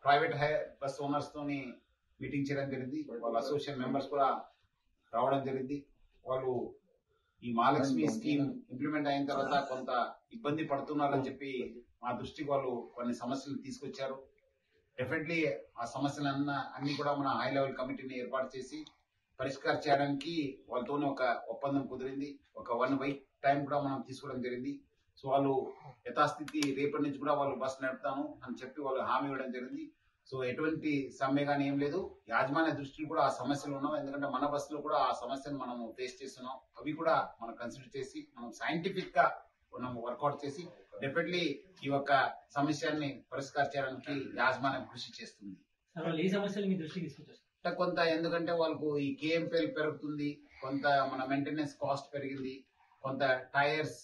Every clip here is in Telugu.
ప్రైవేట్ హై బస్ ఓనర్స్ తోని మీటింగ్ చేయడం జరిగింది వాళ్ళ అసోసియేషన్ మెంబర్స్ కూడా రావడం జరిగింది వాళ్ళు ఈ మహాలక్ష్మి స్కీమ్ ఇంప్లిమెంట్ అయిన తర్వాత కొంత ఇబ్బంది పడుతున్నారని చెప్పి మా దృష్టికి వాళ్ళు కొన్ని సమస్యలు తీసుకొచ్చారు డెఫినెట్లీ ఆ సమస్యలన్న అన్ని కూడా మన హై లెవెల్ కమిటీని ఏర్పాటు చేసి పరిష్కారం చేయడానికి వాళ్ళతోనే ఒక ఒప్పందం కుదిరింది ఒక వన్ వీక్ టైం కూడా మనం తీసుకోవడం జరిగింది సో వాళ్ళు యథాస్థితి రేపటి నుంచి కూడా వాళ్ళు బస్ నడుపుతాము అని చెప్పి వాళ్ళు హామీ ఇవ్వడం జరిగింది సో ఎటువంటి సమ్మె కానీ ఏం లేదు యాజమాన్య దృష్టిలో కూడా ఆ సమస్యలు ఉన్నాం ఎందుకంటే మన బస్సులో కూడా ఆ సమస్యను మనం ఫేస్ చేస్తున్నాం అవి కూడా మనం కన్సిడర్ చేసి మనం సైంటిఫిక్ గా మనం వర్కౌట్ చేసి డెఫినెట్లీ ఈ యొక్క సమస్యని పరిష్కరించడానికి యాజమాన్యం కృషి చేస్తుంది సార్ వాళ్ళు ఏ సమస్యలు మీ దృష్టికి తీసుకొచ్చారు అంటే కొంత ఎందుకంటే వాళ్ళకు ఈ కేఎంపీఎల్ పెరుగుతుంది కొంత మన మెయింటెనెన్స్ కాస్ట్ పెరిగింది కొంత టైర్స్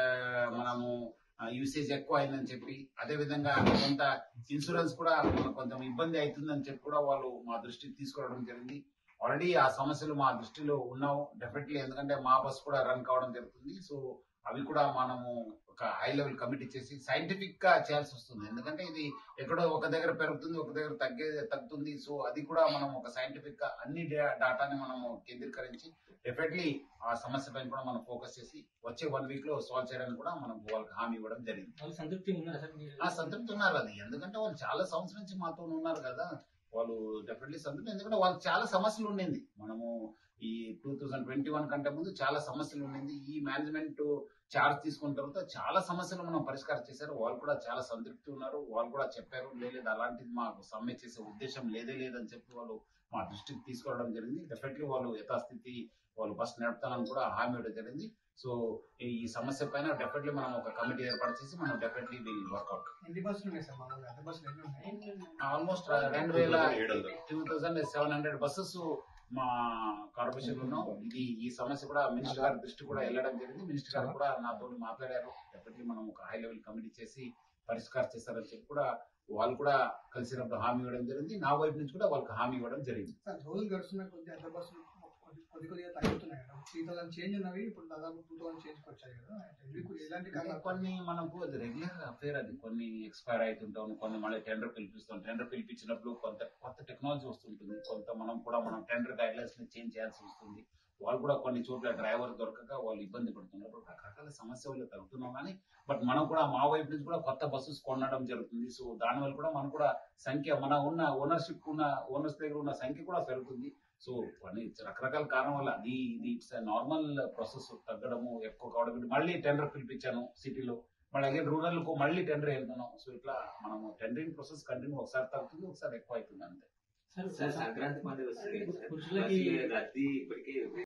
మనము యూసేజ్ ఎక్కువ అయిందని చెప్పి అదే విధంగా కొంత ఇన్సూరెన్స్ కూడా మనకు కొంచెం ఇబ్బంది అవుతుందని చెప్పి కూడా వాళ్ళు మా దృష్టికి తీసుకురావడం జరిగింది ఆల్రెడీ ఆ సమస్యలు మా దృష్టిలో ఉన్నావు డెఫినెట్లీ ఎందుకంటే మా బస్ కూడా రన్ కావడం జరుగుతుంది సో అవి కూడా మనము ఒక హై లెవెల్ కమిటీ చేసి సైంటిఫిక్ గా చేయాల్సి వస్తుంది ఎందుకంటే ఇది ఎక్కడో ఒక దగ్గర పెరుగుతుంది ఒక దగ్గర తగ్గే తగ్గుతుంది సో అది కూడా మనం ఒక సైంటిఫిక్ గా అన్ని డా- డాటాని మనము కేంద్రీకరించి డెఫినెట్లీ ఆ సమస్య పైన కూడా మనం ఫోకస్ చేసి వచ్చే వన్ వీక్ లో సాల్వ్ చేయడానికి కూడా మనం వాళ్ళకి హామీ ఇవ్వడం జరిగింది వాళ్ళు సంతృప్తి ఉన్నారా సార్ మీరు ఆ సంతృప్తి ఉన్నారు అది ఎందుకంటే వాళ్ళు చాలా సంవత్సరం నుంచి మాతో ఉన్నారు కదా వాళ్ళు డెఫినెట్లీ సంతృప్తి ఎందుకంటే వాళ్ళకి చాలా సమస్యలు ఉండింది మనము ఈ టూ థౌజండ్ ట్వంటీ వన్ కంటే ముందు చాలా సమస్యలు ఉండింది ఈ మేనేజ్మెంట్ చార్జ్ తీసుకున్న తర్వాత చాలా సమస్యలు మనం పరిష్కారం చేశారు వాళ్ళు కూడా చాలా సంతృప్తి ఉన్నారు వాళ్ళు కూడా చెప్పారు లేదు అలాంటిది మాకు సమ్మె చేసే ఉద్దేశం లేదే లేదని చెప్పి వాళ్ళు మా దృష్టికి తీసుకురావడం జరిగింది డెఫినెట్లీ వాళ్ళు యథాస్థితి వాళ్ళు బస్ నడుపుతానని కూడా హామీ ఇవ్వడం జరిగింది సో ఈ సమస్య పైన డెఫినెట్లీ మనం ఒక కమిటీ ఏర్పాటు చేసి మనం డెఫినెట్లీ విల్ వర్కౌట్ ఎన్ని బస్సులు ఉన్నాయి సార్ మామూలుగా అదే బస్సులు ఎన్ని ఉన్నాయి ఆల్మోస్ట్ రెండు వేల two thousand seven hundred buses మా కార్పొరేషన్ లో ఉన్నాం ఇది ఈ సమస్య కూడా మినిస్టర్ గారి దృష్టి కూడా వెళ్ళడం జరిగింది మినిస్టర్ గారు కూడా నాతో మాట్లాడారు డెఫినెట్లీ మనం ఒక హై లెవెల్ కమిటీ చేసి పరిష్కారం చేస్తారని చెప్పి కూడా వాళ్ళు కూడా కలిసినప్పుడు హామీ ఇవ్వడం జరిగింది నా వైపు నుంచి కూడా వాళ్ళకి హామీ ఇవ్వడం జరిగింది సార్ రోజులు గడుస్తున్న కొద్ది అద్దె బస్సులు కొద్ది కొద్ది కొద్దిగా తగ్గుతున్నాయి కదా త్రీ థౌసండ్ చేంజ్ ఉన్నవి ఇప్పుడు దాదాపు టూ థౌసండ్ చేంజ్ వచ్చాయి కదా ఎందుకు ఎలాంటి కానీ కారణాలు కొన్ని మనకు అది రెగ్యులర్ అఫేర్ అది కొన్ని ఎక్స్పైర్ అవుతుంటాం కొన్ని మళ్ళీ టెండర్ పిలిపిస్తాం టెండర్ పిలిపించినప్పుడు కొంత కొత్త టెక్నాలజీ వస్తుంటుంది కొంత మనం కూడా మనం టెండర్ గైడ్ లైన్స్ ని చేంజ్ చేయాల్సి వస్తుంది వాళ్ళు కూడా కొన్ని చోట్ల డ్రైవర్ దొరకక వాళ్ళు ఇబ్బంది పడుతున్నారు రకరకాల సమస్య వల్ల తగ్గుతున్నాం కానీ బట్ మనం కూడా మా వైపు నుంచి కూడా కొత్త బస్సెస్ కొనడం జరుగుతుంది సో దానివల్ల కూడా మనం కూడా సంఖ్య మన ఉన్న ఓనర్షిప్ ఉన్న ఓనర్స్ దగ్గర ఉన్న సంఖ్య కూడా పెరుగుతుంది సో కొన్ని రకరకాల కారణం వల్ల అది ఇది ఇట్స్ నార్మల్ ప్రాసెస్ తగ్గడము ఎక్కువ కావడం మళ్ళీ టెండర్ పిలిపించాను సిటీలో మళ్ళీ అగే రూరల్ కు మళ్ళీ టెండర్ వెళ్తున్నాం సో ఇట్లా మనము టెండరింగ్ ప్రాసెస్ కంటిన్యూ ఒకసారి తగ్గుతుంది ఒకసారి ఎక్కువ అవుతుంది అంతే సార్ సార్ సంక్రాంతి పండుగ వస్తుంది కదా సార్. పురుషులకి బస్సుల రద్దీ ఇప్పటికే